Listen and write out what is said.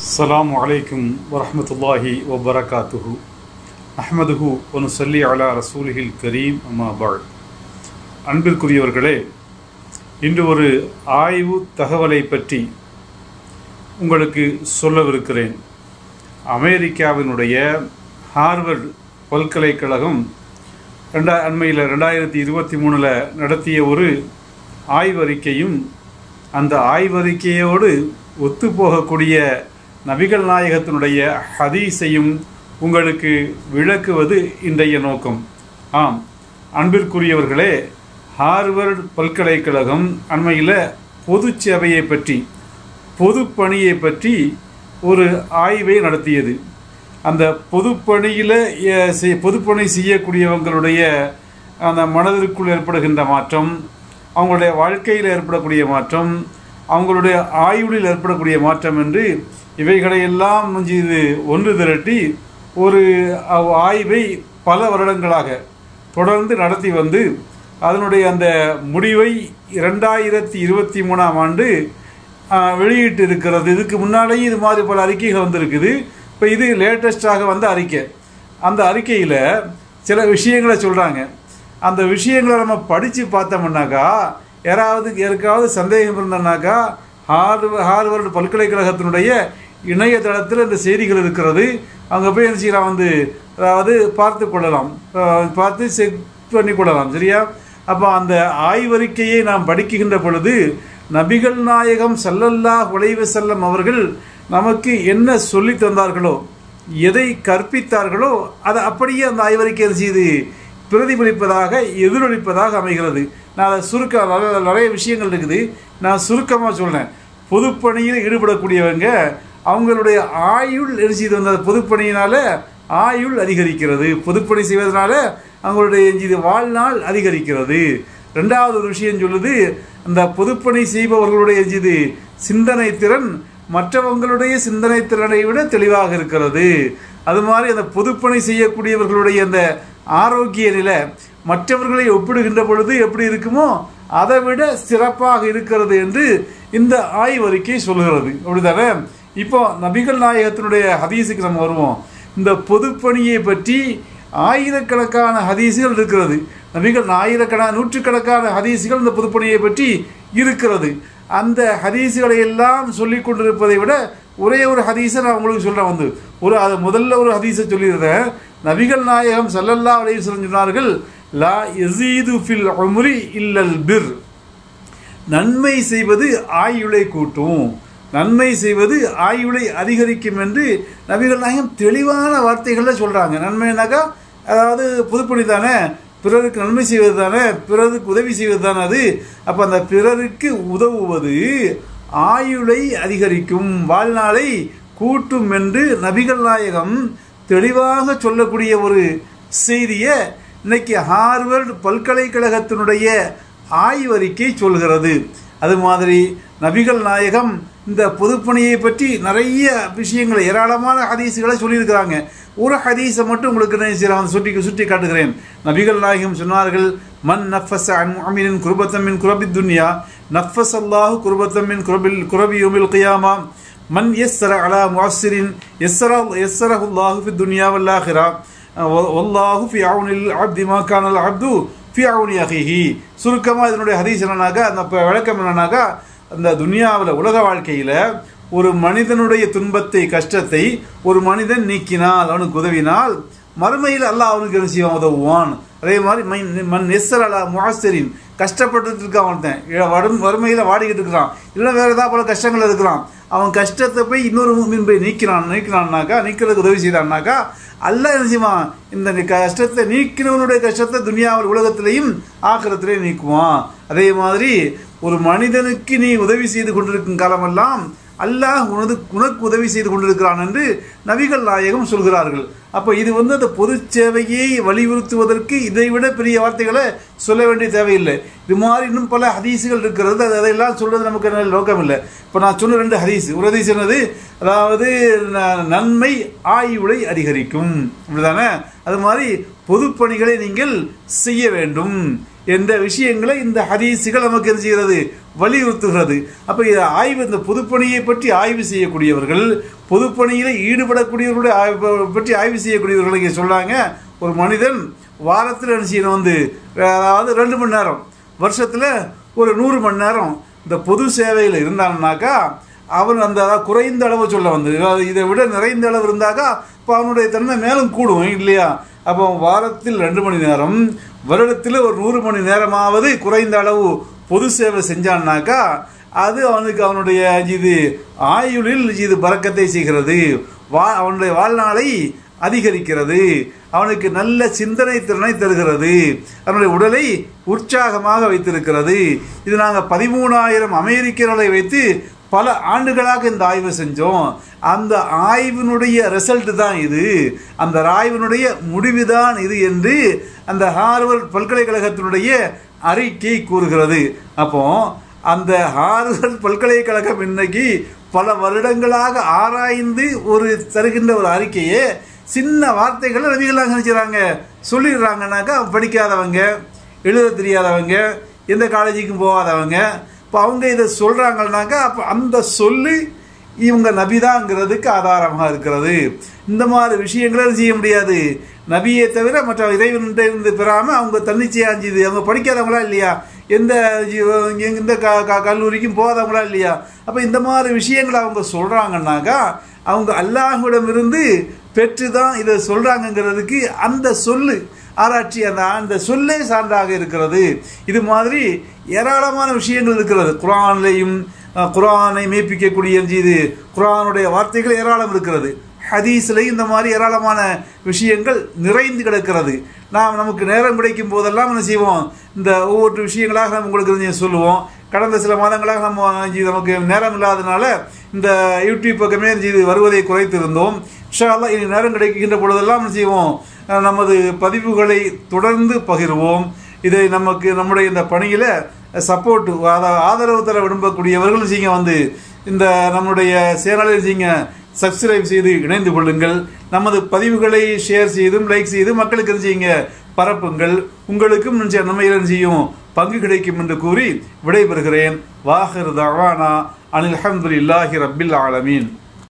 السلام عليكم ورحمة الله وبركاته أحمده ونصلي على رسوله الكريم أما بعد அன்பிற்குரியவர்களே இன்று ஒரு ஆய்வு தகவலை பற்றி உங்களுக்கு சொல்லவிருக்கிறேன் அமெரிக்காவினுடைய ஹார்வர்ட் பல்கலைக்கழகம் ரெண்டா அண்மையில் ரெண்டாயிரத்தி இருபத்தி மூணில் நடத்திய ஒரு ஆய்வறிக்கையும் அந்த ஆய்வறிக்கையோடு ஒத்துப்போகக்கூடிய நபிகள் நாயகத்தினுடைய ஹதீஸையும் உங்களுக்கு விளக்குவது இன்றைய நோக்கம் ஆம் அன்பிற்குரியவர்களே ஹார்வர்ட் பல்கலைக்கழகம் அண்மையில் பொது சேவையை பற்றி பொது பணியை பற்றி ஒரு ஆய்வை நடத்தியது அந்த பொதுப்பணியில் பொதுப்பணி செய்யக்கூடியவங்களுடைய அந்த மனதிற்குள் ஏற்படுகின்ற மாற்றம் அவங்களுடைய வாழ்க்கையில் ஏற்படக்கூடிய மாற்றம் அவங்களுடைய ஆயுளில் ஏற்படக்கூடிய மாற்றம் என்று இவைகளையெல்லாம் இது ஒன்று திரட்டி ஒரு ஆய்வை பல வருடங்களாக தொடர்ந்து நடத்தி வந்து அதனுடைய அந்த முடிவை இரண்டாயிரத்தி இருபத்தி மூணாம் ஆண்டு வெளியிட்டு இருக்கிறது இதுக்கு முன்னாலேயும் இது மாதிரி பல அறிக்கைகள் வந்திருக்குது இப்போ இது லேட்டஸ்டாக வந்த அறிக்கை அந்த அறிக்கையில் சில விஷயங்களை சொல்கிறாங்க அந்த விஷயங்களை நம்ம படித்து பார்த்தோம்னாக்கா யாராவது யாருக்காவது சந்தேகம் இருந்தோம்னாக்கா ஹார்வ ஹார்வர்டு பல்கலைக்கழகத்தினுடைய இணையதளத்தில் இந்த செய்திகள் இருக்கிறது அங்கே போய் என்ன செய்யலாம் வந்து அதாவது பார்த்து கொள்ளலாம் பார்த்து செக் பண்ணி கொள்ளலாம் சரியா அப்போ அந்த ஆய்வறிக்கையை நாம் படிக்குகின்ற பொழுது நபிகள் நாயகம் சல்லல்லா உழைவு செல்லம் அவர்கள் நமக்கு என்ன சொல்லி தந்தார்களோ எதை கற்பித்தார்களோ அதை அப்படியே அந்த ஆய்வறிக்கை செய்து பிரதிபலிப்பதாக எதிரொலிப்பதாக அமைகிறது நான் அதை சுருக்க நிறைய விஷயங்கள் இருக்குது நான் சுருக்கமாக சொல்கிறேன் பொதுப்பணியில் ஈடுபடக்கூடியவங்க அவங்களுடைய ஆயுள் என்ன செய்து வந்த பொதுப்பணியினால ஆயுள் அதிகரிக்கிறது பொதுப்பணி செய்வதனால அவங்களுடைய இது வாழ்நாள் அதிகரிக்கிறது ரெண்டாவது ஒரு விஷயம் சொல்லுது அந்த பொதுப்பணி செய்பவர்களுடைய இது சிந்தனை திறன் மற்றவங்களுடைய சிந்தனை திறனை விட தெளிவாக இருக்கிறது அது மாதிரி அந்த பொதுப்பணி செய்யக்கூடியவர்களுடைய அந்த ஆரோக்கிய நிலை மற்றவர்களை ஒப்பிடுகின்ற பொழுது எப்படி இருக்குமோ அதை விட சிறப்பாக இருக்கிறது என்று இந்த ஆய்வறிக்கை சொல்கிறது அப்படிதானே இப்போ நபிகள் நாயகத்தினுடைய ஹதீஸுக்கு நம்ம வருவோம் இந்த பொதுப்பணியை பற்றி ஆயிரக்கணக்கான ஹதீஸுகள் இருக்கிறது நபிகள் ஆயிரக்கணக்கான நூற்றுக்கணக்கான ஹதீஸுகள் இந்த பொதுப்பணியை பற்றி இருக்கிறது அந்த ஹதீஸுகளை எல்லாம் சொல்லி கொண்டிருப்பதை விட ஒரே ஒரு ஹதீஸை நான் உங்களுக்கு சொல்ல வந்து ஒரு அது முதல்ல ஒரு ஹதீஸை சொல்லியிருந்தேன் நபிகள் நாயகம் சல்லல்லா அலைய சொன்னார்கள் லா எசீது ஃபில் அமுரி இல்லல் பிர் நன்மை செய்வது ஆயுளை கூட்டும் நன்மை செய்வது ஆயுளை அதிகரிக்கும் என்று நபிகள் நாயகம் தெளிவான வார்த்தைகளில் சொல்கிறாங்க நன்மைனாக்கா அதாவது புதுப்பணி தானே பிறருக்கு நன்மை செய்வது தானே பிறருக்கு உதவி செய்வது தானே அது அப்போ அந்த பிறருக்கு உதவுவது ஆயுளை அதிகரிக்கும் வாழ்நாளை கூட்டும் என்று நபிகள் நாயகம் தெளிவாக சொல்லக்கூடிய ஒரு செய்தியை இன்னைக்கு ஹார்வர்டு பல்கலைக்கழகத்தினுடைய ஆய்வறிக்கை சொல்கிறது அது மாதிரி நபிகள் நாயகம் இந்த பொதுப்பணியை பற்றி நிறைய விஷயங்களை ஏராளமான ஹதீஸுகளை சொல்லியிருக்கிறாங்க ஒரு ஹதீஸை மட்டும் உங்களுக்கு நான் சுட்டி சுட்டி காட்டுகிறேன் நபிகள் நாயகம் சொன்னார்கள் மன் நஃபஸ் அமீனின் குருபத்தமின் குரபி துன்யா நஃபஸ் அல்லாஹு குருபத்தமின் குரபில் குரபி யோமில் கியாமா மன் எஸ்ஸர அலா முஅஸ்ஸிரின் எஸ்ஸர எஸ்ஸரஹுல்லாஹு ஃபி துன்யா வல்லாஹிரா வல்லாஹு ஃபி அவுனில் அப்தி மா கானல் அப்து ஃபி அவுனி அஹிஹி சுருக்கமாக இதனுடைய ஹதீஸ் என்னன்னாக்கா அந்த விளக்கம் என்னன்னாக்கா அந்த துனியாவில் உலக வாழ்க்கையில் ஒரு மனிதனுடைய துன்பத்தை கஷ்டத்தை ஒரு மனிதன் நீக்கினால் அவனுக்கு உதவினால் மறுமையில் அல்லாஹ் அவனுக்கு என்ன செய்வான் உதவுவான் அதே மாதிரி மண் நெஸ்ஸர் அல்லா முகாஸ்தரின் கஷ்டப்பட்டு இருக்கான் ஒருத்தன் வரும் வறுமையில் வாடிக்கிட்டு இருக்கிறான் இல்லை வேறு ஏதாவது போல கஷ்டங்கள் இருக்கிறான் அவன் கஷ்டத்தை போய் இன்னொரு மீன் போய் நீக்கிறான் நீக்கிறான்னாக்கா நீக்கிறதுக்கு உதவி செய்தான்னாக்கா அல்ல என்ன செய்வான் இந்த கஷ்டத்தை நீக்கினவனுடைய கஷ்டத்தை துனியாவில் உலகத்திலையும் ஆக்கிரத்திலையும் நீக்குவான் அதே மாதிரி ஒரு மனிதனுக்கு நீ உதவி செய்து கொண்டிருக்கும் காலமெல்லாம் அல்லாஹ் உனது உனக்கு உதவி செய்து கொண்டிருக்கிறான் என்று நபிகள் நாயகம் சொல்கிறார்கள் அப்போ இது வந்து அந்த பொது சேவையை வலியுறுத்துவதற்கு இதை விட பெரிய வார்த்தைகளை சொல்ல வேண்டிய தேவையில்லை இது மாதிரி இன்னும் பல ஹதீஸுகள் இருக்கிறது அது அதையெல்லாம் சொல்றது நமக்கு நோக்கம் இல்லை இப்போ நான் சொன்ன ரெண்டு ஹதீஸ் ஒரு ஹதீஸ் என்னது அதாவது நன்மை ஆயுளை அதிகரிக்கும் இப்படிதானே அது மாதிரி பொதுப்பணிகளை நீங்கள் செய்ய வேண்டும் என்ற விஷயங்களை இந்த ஹதீஸுகள் நமக்கு என்ன செய்கிறது வலியுறுத்துகிறது அப்ப இதை ஆய்வு இந்த பொதுப்பணியை பற்றி ஆய்வு செய்யக்கூடியவர்கள் பொதுப்பணியில ஈடுபடக்கூடியவர்களுடைய ஆய்வு பற்றி ஆய்வு செய்யக்கூடியவர்கள் இங்கே சொல்றாங்க ஒரு மனிதன் வாரத்தில் என்ன செய்யணும் வந்து அதாவது ரெண்டு மணி நேரம் வருஷத்துல ஒரு நூறு மணி நேரம் இந்த பொது சேவையில் இருந்தான்னாக்கா அவன் அந்த அதாவது குறைந்த அளவு சொல்ல வந்து அதாவது இதை விட நிறைந்த அளவு இருந்தாக்கா இப்போ அவனுடைய தன்மை மேலும் கூடும் இல்லையா அப்போ வாரத்தில் ரெண்டு மணி நேரம் வருடத்தில் ஒரு நூறு மணி நேரமாவது குறைந்த அளவு பொது சேவை செஞ்சான்னாக்கா அது அவனுக்கு அவனுடைய இது ஆயுளில் இது பறக்கத்தை செய்கிறது வா அவனுடைய வாழ்நாளை அதிகரிக்கிறது அவனுக்கு நல்ல சிந்தனை திறனை தருகிறது அவனுடைய உடலை உற்சாகமாக வைத்திருக்கிறது இது நாங்கள் பதிமூணாயிரம் அமெரிக்கர்களை வைத்து பல ஆண்டுகளாக இந்த ஆய்வு செஞ்சோம் அந்த ஆய்வினுடைய ரிசல்ட் தான் இது அந்த ஆய்வினுடைய முடிவுதான் இது என்று அந்த ஹார்வர்ட் பல்கலைக்கழகத்தினுடைய அறிக்கை கூறுகிறது அப்போ அந்த ஹார்வர்ட் பல்கலைக்கழகம் இன்னைக்கு பல வருடங்களாக ஆராய்ந்து ஒரு தருகின்ற ஒரு அறிக்கையை சின்ன வார்த்தைகளை நபிகளாக நினைச்சுறாங்க சொல்லிடுறாங்கனாக்கா படிக்காதவங்க எழுத தெரியாதவங்க எந்த காலேஜுக்கும் போகாதவங்க இப்போ அவங்க இதை சொல்கிறாங்கன்னாக்கா அப்போ அந்த சொல்லு இவங்க நபிதாங்கிறதுக்கு ஆதாரமாக இருக்கிறது இந்த மாதிரி விஷயங்களை செய்ய முடியாது நபியை தவிர மற்ற இறைவன்கிட்ட இருந்து பெறாமல் அவங்க தன்னிச்சையா செஞ்சது அவங்க படிக்காதவங்களா இல்லையா எந்த எந்த க க கல்லூரிக்கும் போகாதவங்களா இல்லையா அப்போ இந்த மாதிரி விஷயங்களை அவங்க சொல்கிறாங்கன்னாக்கா அவங்க அல்லாஹ்விடமிருந்து பெற்று தான் இதை சொல்கிறாங்கங்கிறதுக்கு அந்த சொல்லு ஆராய்ச்சி அந்த அந்த சொல்லே சான்றாக இருக்கிறது இது மாதிரி ஏராளமான விஷயங்கள் இருக்கிறது குரான்லையும் குரானை மெய்ப்பிக்கக்கூடிய இது குரானுடைய வார்த்தைகள் ஏராளம் இருக்கிறது ஹதீஸ்லையும் இந்த மாதிரி ஏராளமான விஷயங்கள் நிறைந்து கிடக்கிறது நாம் நமக்கு நேரம் கிடைக்கும் போதெல்லாம் என்ன செய்வோம் இந்த ஒவ்வொரு விஷயங்களாக நம்ம உங்களுக்கு சொல்லுவோம் கடந்த சில மாதங்களாக நம்ம நமக்கு நேரம் இல்லாதனால இந்த யூடியூப் பக்கமே இது வருவதை குறைத்திருந்தோம் இன்ஷால்லா இனி நேரம் கிடைக்கின்ற பொழுதெல்லாம் என்ன செய்வோம் நமது பதிவுகளை தொடர்ந்து பகிர்வோம் இதை நமக்கு நம்முடைய இந்த பணியில் சப்போர்ட் அதாவது ஆதரவு தர விரும்பக்கூடியவர்கள் செய்யுங்க வந்து இந்த நம்முடைய சேனலில் செய்யுங்க சப்ஸ்கிரைப் செய்து இணைந்து கொள்ளுங்கள் நமது பதிவுகளை ஷேர் செய்தும் லைக் செய்து மக்களுக்கு செய்யுங்க பரப்புங்கள் உங்களுக்கும் நம்ம செய்யும் பங்கு கிடைக்கும் என்று கூறி விடைபெறுகிறேன் வாஹர் தவானா அனில் அஹமதுல்லாஹி ரபில் ஆலமீன்